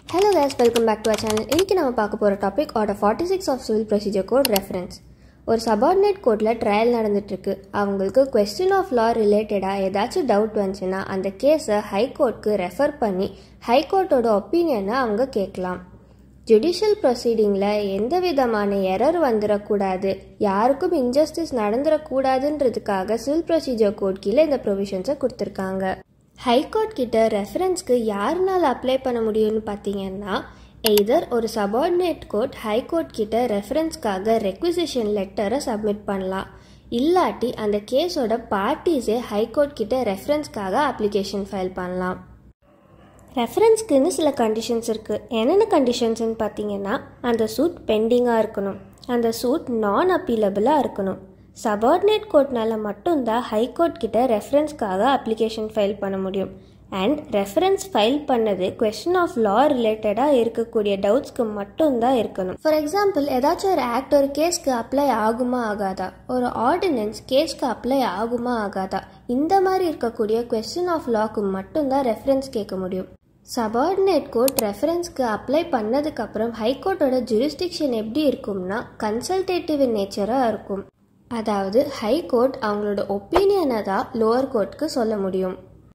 hello guys welcome back to our channel இன்றைக்கி நம்ம பார்க்க போகிற topic order forty six of civil procedure code reference ஒரு subordinate கோர்ட்டில் ட்ரையல் நடந்துட்டுருக்கு அவங்களுக்கு கொஸ்டின் ஆஃப் லா ரிலேட்டடாக ஏதாச்சும் டவுட் வந்துச்சுன்னா அந்த கேஸை ஹைகோர்ட்க்கு ரெஃபர் பண்ணி ஹைகோர்ட்டோட ஒப்பீனியனை அவங்க கேட்கலாம் ஜுடிஷியல் ப்ரொசீடிங்கில் எந்த விதமான எரர் வந்துடக்கூடாது யாருக்கும் இன்ஜஸ்டிஸ் நடந்துடக்கூடாதுன்றதுக்காக சிவில் ப்ரொசீஜர் கோட் கீழே இந்த ப்ரொவிஷன்ஸை கொடுத்துருக்காங்க ஹைகோர்ட் கிட்ட ரெஃபரன்ஸ்க்கு யாருனால அப்ளை பண்ண முடியும்னு பார்த்தீங்கன்னா எய்தர் ஒரு சபார்டினேட் கோர்ட் ஹைகோர்ட் கிட்ட ரெஃபரன்ஸ்க்காக ரெக்விசிஷன் லெட்டரை சப்மிட் பண்ணலாம் இல்லாட்டி அந்த கேஸோட பார்ட்டிஸே ஹைகோர்ட் கிட்ட ரெஃபரன்ஸ்க்காக அப்ளிகேஷன் ஃபைல் பண்ணலாம் ரெஃபரன்ஸ்க்குன்னு சில கண்டிஷன்ஸ் இருக்குது என்னென்ன கண்டிஷன்ஸ்னு பார்த்தீங்கன்னா அந்த சூட் பெண்டிங்காக இருக்கணும் அந்த சூட் நான் அப்பீலபிளாக இருக்கணும் சபார்டினேட் கோர்ட்னால மட்டும்தான் ஹைகோர்ட் கிட்ட ரெஃபரன்ஸ்க்காக அப்ளிகேஷன் ஃபைல் பண்ண முடியும் அண்ட் ரெஃபரன்ஸ் ஃபைல் பண்ணது கொஸ்டின் ஆஃப் லா ரிலேட்டடாக இருக்கக்கூடிய டவுட்ஸ்க்கு மட்டும்தான் இருக்கணும் ஃபார் எக்ஸாம்பிள் ஏதாச்சும் ஒரு ஆக்ட் ஒரு கேஸ்க்கு அப்ளை ஆகுமா ஆகாதா ஒரு ஆர்டினன்ஸ் கேஸ்க்கு அப்ளை ஆகுமா ஆகாதா இந்த மாதிரி இருக்கக்கூடிய கொஸ்டின் ஆஃப் லாக்கு மட்டும்தான் ரெஃபரன்ஸ் கேட்க முடியும் சபார்டினேட் கோர்ட் ரெஃபரன்ஸ்க்கு அப்ளை பண்ணதுக்கப்புறம் ஹைகோர்ட்டோட ஜூரிஸ்டிக்ஷன் எப்படி இருக்கும்னா கன்சல்டேட்டிவ் நேச்சராக இருக்கும் அதாவது ஹைகோர்ட் அவங்களோட ஒப்பீனியனை தான் லோவர் கோர்ட்க்கு சொல்ல முடியும்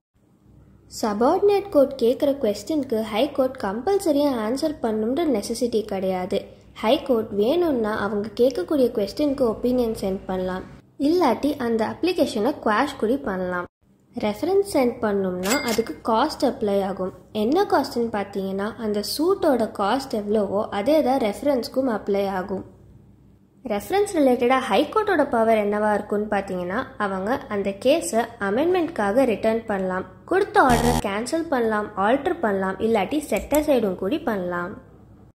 சபார்டினேட் கோர்ட் கேட்குற கொஸ்டினுக்கு ஹைகோர்ட் கம்பல்சரியாக ஆன்சர் பண்ணணுன்ற நெசசிட்டி கிடையாது ஹைகோர்ட் வேணும்னா அவங்க கேட்கக்கூடிய கொஸ்டினுக்கு ஒப்பீனியன் சென்ட் பண்ணலாம் இல்லாட்டி அந்த அப்ளிகேஷனை குவாஷ் கூடி பண்ணலாம் ரெஃபரன்ஸ் சென்ட் பண்ணோம்னா அதுக்கு காஸ்ட் அப்ளை ஆகும் என்ன காஸ்ட்னு பார்த்தீங்கன்னா அந்த சூட்டோட காஸ்ட் எவ்வளவோ அதே தான் ரெஃபரன்ஸ்க்கும் அப்ளை ஆகும் ரெஃபரன்ஸ் ரிலேட்டடாக ஹைகோர்ட்டோட பவர் என்னவா இருக்கும்னு பார்த்தீங்கன்னா அவங்க அந்த கேஸை அமெண்ட்மெண்ட்காக ரிட்டர்ன் பண்ணலாம் கொடுத்த ஆர்டரை கேன்சல் பண்ணலாம் ஆல்டர் பண்ணலாம் இல்லாட்டி செட்டர் சைடும் கூடி பண்ணலாம்